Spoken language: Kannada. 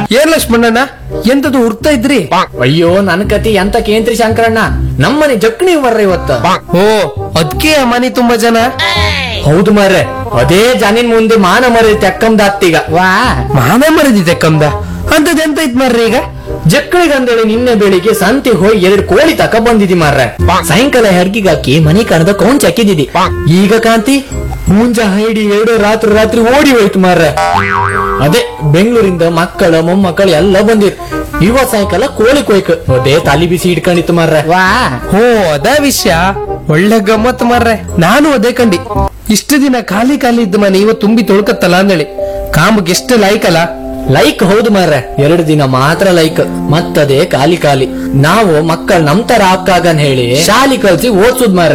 ಏನ್ ಲಕ್ಷ್ಮಣ್ಣಣ್ಣ ಎಂತದು ಹುಡ್ತಾ ಇದ್ರಿ ಅಯ್ಯೋ ನನ್ ಕತಿ ಎಂತ ಕೇಂದ್ರಿ ಶಂಕರಣ್ಣ ನಮ್ಮನೆ ಜಕ್ಣಿ ಬರ್ರ ಇವತ್ತ ಓ ಅದ್ಕೆ ಆ ಮನೆ ತುಂಬಾ ಜನ ಹೌದು ಮಾರ್ರೆ ಅದೇ ಜನಿನ್ ಮುಂದೆ ಮಾನ ಮರಿ ತೆಕ್ಕಂದಾತ್ತೀಗ ವಾ ಮಾನ ಮರದಿದೆ ಕಮ್ದ ಅಂತದ್ ಎಂತ ಇತ್ ಮಾರ್ರಿ ಈಗ ಜಕ್ಕಳಿಗಂದೇಳಿ ನಿನ್ನೆ ಬೆಳಿಗ್ಗೆ ಸಂತೆ ಹೋಗಿ ಎರಡು ಕೋಳಿ ತಕ ಬಂದಿದಿ ಮಾರ್ರೆ ಸಾಯಂಕಾಲ ಹೆಡ್ಗಿಗೆ ಹಾಕಿ ಮನಿ ಕಣದ ಕೌಂಚ್ ಹಾಕಿದಿದಿ ಈಗ ಕಾಂತಿ ಮುಂಜ ಹೈಡಿ ಎರಡು ರಾತ್ರಿ ರಾತ್ರಿ ಓಡಿ ಹೋಯ್ತು ಮಾರ್ರೆ ಅದೇ ಬೆಂಗಳೂರಿಂದ ಮಕ್ಕಳ ಮೊಮ್ಮಕ್ಕಳು ಎಲ್ಲ ಬಂದಿರ್ ಇವತ್ ಸಾಯಂಕಾಲ ಕೋಳಿ ಕೊಯ್ಕ ಅದೇ ತಲಿ ಬಿಸಿ ಇಟ್ಕೊಂಡಿತ್ತು ಮಾರ್ರೆ ವಾ ಓ ಅದ ವಿಷಯ ಒಳ್ಳೆ ಗಮ್ಮತ್ ಮಾರ್ರೆ ನಾನು ಅದೇ ಕಂಡಿ ಇಷ್ಟು ದಿನ ಖಾಲಿ ಖಾಲಿ ಇದ್ದ ಮನೆ ಇವತ್ತು ತುಂಬಿ ತೊಳ್ಕತ್ತಲ್ಲ ಅಂದೇಳಿ ಕಾಮಕ್ಕೆ ಎಷ್ಟು ಲಾಯ್ಕಲ್ಲ ಲೈಕ್ ಹೌದು ಮಾರ್ರೆ ಎರಡು ದಿನ ಮಾತ್ರ ಲೈಕ್ ಮತ್ತದೇ ಖಾಲಿ ಖಾಲಿ ನಾವು ಮಕ್ಕಳು ನಮ್ ತರ ಆಗ್ಕಾಗನ್ ಹೇಳಿ ಶಾಲಿ ಕಲ್ಸಿ ಓದ್ಸುದ್ ಮಾರ್ರೆ